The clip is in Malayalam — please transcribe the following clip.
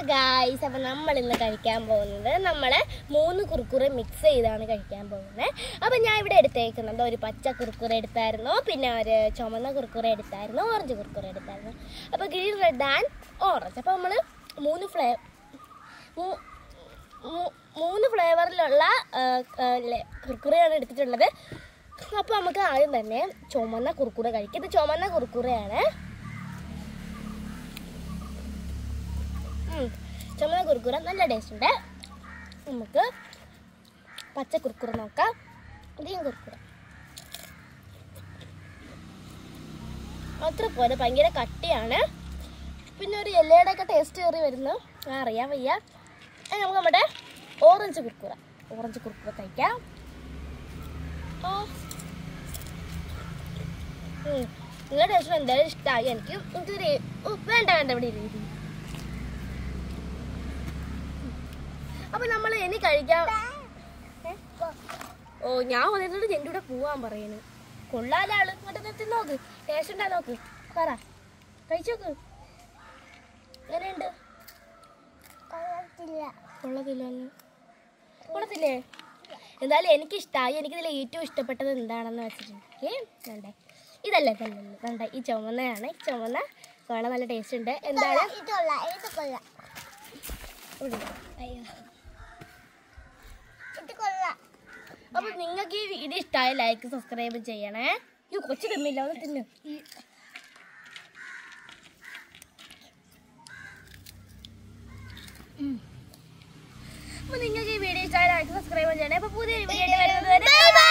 ഗായ്സ് അപ്പം നമ്മൾ ഇന്ന് കഴിക്കാൻ പോകുന്നത് നമ്മൾ മൂന്ന് കുറുക്കുറെ മിക്സ് ചെയ്താണ് കഴിക്കാൻ പോകുന്നത് അപ്പം ഞാൻ ഇവിടെ എടുത്തേക്കുന്നത് ഒരു പച്ച കുറുക്കുറ എടുത്തായിരുന്നു പിന്നെ ഒരു ചുമന്ന കുറുക്കുറ എടുത്തായിരുന്നു ഓറഞ്ച് കുറുക്കുറ എടുത്തായിരുന്നു അപ്പോൾ ഗ്രീൻ റെഡ് ആൻഡ് ഓറഞ്ച് അപ്പോൾ നമ്മൾ മൂന്ന് ഫ്ലേ മൂ- മൂ- മൂന്ന് ഫ്ലേവറിലുള്ള കുറുക്കുറയാണ് എടുത്തിട്ടുള്ളത് അപ്പോൾ നമുക്ക് ആദ്യം തന്നെ ചുമന്ന കുറുക്കുറ കഴിക്കാം ഇത് ചുമന്ന കുറുക്കുറയാണ് ഉം. ചുമന്ന കുറുക്കുറ നല്ല ടേസ്റ്റ് ഉണ്ട് നമുക്ക് പച്ച കുറുക്കുറ നോക്കാം ഇതേം കുറുക്കുറ അത്ര പോലെ ഭയങ്കര കട്ടിയാണ് പിന്നെ ഒരു എല്ലയുടെ ഒക്കെ ടേസ്റ്റ് കയറി വരുന്നു ആ, അറിയാൻ വയ്യ ഇനി നമുക്ക് നമ്മുടെ ഓറഞ്ച് കുറുക്കുറ ഓറഞ്ച് കുറുക്കുറ കഴിക്കാം ഓ ഉം. നിങ്ങളുടെ ടേസ്റ്റ് എന്തായാലും ഇഷ്ടമായി എനിക്ക് എനിക്കൊരു ഓ, വേണ്ട വേണ്ട ഇവിടെ ഇരി അപ്പൊ നമ്മൾ ഇനി കഴിക്കാം ഏ? ഓ ഞാൻ വന്നിട്ട് എൻ്റെ കൂടെ പോവാൻ പറയുന്നു കൊള്ളാല ആള് ഇങ്ങോട്ട് നിർത്തി നോക്ക് ടേസ്റ്റ് ഉണ്ടാ നോക്ക് പറ കഴിച്ചോക്ക് എങ്ങനെയുണ്ട് കൊള്ളത്തില്ല കൊള്ളത്തില്ലേ എന്തായാലും എനിക്കിഷ്ടമായി എനിക്കിതിൽ ഏറ്റവും ഇഷ്ടപ്പെട്ടത് എന്താണെന്ന് വെച്ചിട്ടുണ്ടെങ്കിൽ വേണ്ടേ ഇതല്ലേ തന്നെ വേണ്ട ഈ ചുമന്നയാണ് ഈ ചുമന്ന കാണാൻ നല്ല ടേസ്റ്റ് ഉണ്ട് എന്തായാലും ഇവിടെ. അയ്യോ അപ്പൊ നിങ്ങൾക്ക് ഈ വീഡിയോ ഇഷ്ടമായ ലൈക്ക് സബ്സ്ക്രൈബ് ചെയ്യണേ ഈ കൊച്ചു തിന്നില്ല ഒന്ന് തിന്നു അപ്പൊ നിങ്ങൾക്ക് ഈ വീഡിയോ ഇഷ്ടമായ ലൈക്ക് സബ്സ്ക്രൈബ് ചെയ്യണേ അപ്പൊ പുതിയൊരു വീഡിയോ വരുന്നത് വരെ